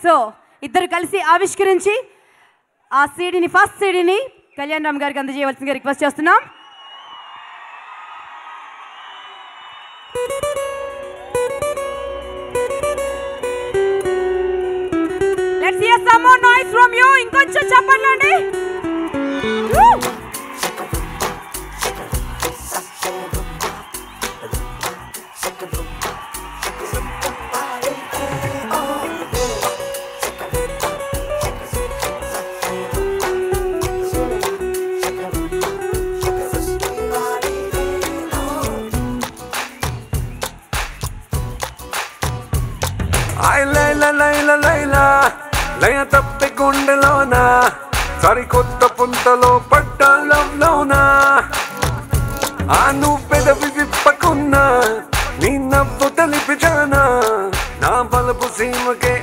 so ఇద్దరు కలిసి ఆవిష్కరించి ఆ సీడీని ఫస్ట్ సీడీని కళ్యాణ్ రామ్ గారికి అందజేయవలసిందిగా రిక్వెస్ట్ చేస్తున్నాం let's hear some more noise from you ఇంకొంచెం చెప్పండి ఐ లైల లైల లైల లయ తప్పి గుండెలోన సరికొత్త పుంతలో పడ్డ లవ్లోనా ఆ నువ్వు పెదవి విప్పకున్నా నీ నవ్వు తెలిపిచానా నా బలపు సీమకే